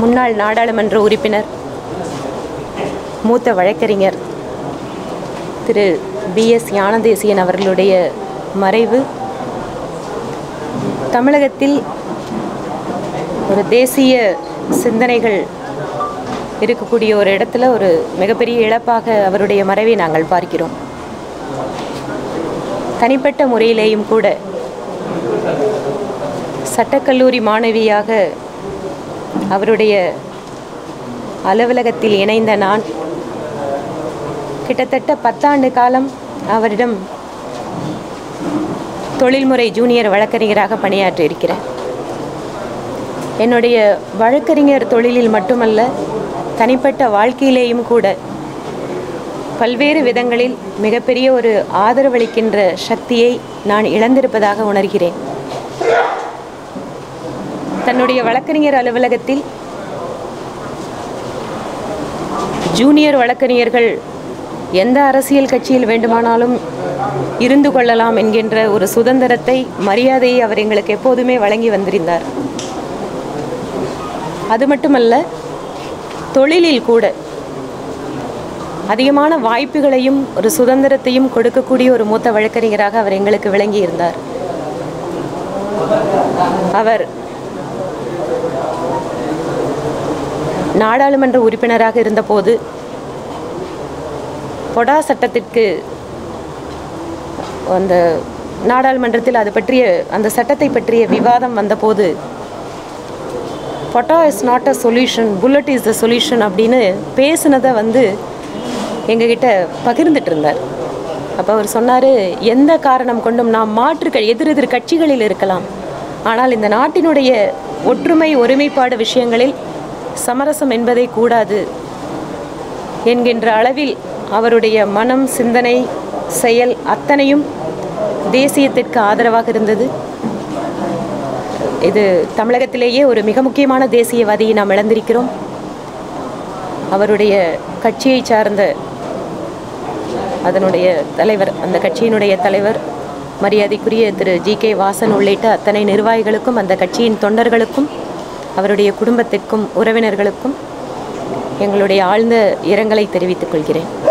முன்னாள் நாடாளுமன்ற உறுப்பினர் மூத்த வழக்கறிஞர் திரு பி எஸ் ஞானதேசியன் அவர்களுடைய மறைவு தமிழகத்தில் ஒரு தேசிய சிந்தனைகள் இருக்கக்கூடிய ஒரு இடத்துல ஒரு மிகப்பெரிய இழப்பாக அவருடைய மறைவை நாங்கள் பார்க்கிறோம் தனிப்பட்ட முறையிலேயும் கூட சட்டக்கல்லூரி மாணவியாக அவருடைய அலுவலகத்தில் இணைந்த நான் கிட்டத்தட்ட பத்தாண்டு காலம் அவரிடம் தொழில்முறை ஜூனியர் வழக்கறிஞராக பணியாற்றி இருக்கிறேன் என்னுடைய வழக்கறிஞர் தொழிலில் மட்டுமல்ல தனிப்பட்ட வாழ்க்கையிலேயும் கூட பல்வேறு விதங்களில் மிகப்பெரிய ஒரு ஆதரவளிக்கின்ற சக்தியை நான் இழந்திருப்பதாக உணர்கிறேன் தன்னுடைய வழக்கறிஞர் அலுவலகத்தில் ஜூனியர் வழக்கறிஞர்கள் எந்த அரசியல் கட்சியில் வேண்டுமானாலும் இருந்து கொள்ளலாம் என்கின்ற ஒரு சுதந்திரத்தை மரியாதையை அவர் எங்களுக்கு எப்போதுமே வழங்கி வந்திருந்தார் அது மட்டுமல்ல தொழிலில் கூட அதிகமான வாய்ப்புகளையும் ஒரு சுதந்திரத்தையும் கொடுக்கக்கூடிய ஒரு மூத்த வழக்கறிஞராக அவர் எங்களுக்கு விளங்கி இருந்தார் அவர் நாடாளுமன்ற உறுப்பினராக இருந்தபோது பொடா சட்டத்திற்கு அந்த நாடாளுமன்றத்தில் அது பற்றிய அந்த சட்டத்தை பற்றிய விவாதம் வந்தபோது POTA is not a solution bullet is the solution அப்படின்னு பேசுனதை வந்து எங்ககிட்ட பகிர்ந்துட்டு இருந்தார் அப்போ அவர் சொன்னார் எந்த காரணம் கொண்டும் நாம் மாற்று க- எதிர் எதிர் கட்சிகளில் இருக்கலாம் ஆனால் இந்த நாட்டினுடைய ஒற்றுமை ஒருமைப்பாடு விஷயங்களில் சமரசம் என்பதே கூடாது என்கின்ற அளவில் அவருடைய மனம் சிந்தனை செயல் அத்தனையும் தேசியத்திற்கு ஆதரவாக இருந்தது இது தமிழகத்திலேயே ஒரு மிக முக்கியமான தேசியவாதியை நாம் இழந்திருக்கிறோம் அவருடைய கட்சியை சார்ந்த அதனுடைய தலைவர் அந்த கட்சியினுடைய தலைவர் மரியாதைக்குரிய திரு ஜி கே வாசன் உள்ளிட்ட அத்தனை நிர்வாகிகளுக்கும் அந்த கட்சியின் தொண்டர்களுக்கும் அவருடைய குடும்பத்திற்கும் உறவினர்களுக்கும் எங்களுடைய ஆழ்ந்த இரங்கலை தெரிவித்துக் கொள்கிறேன்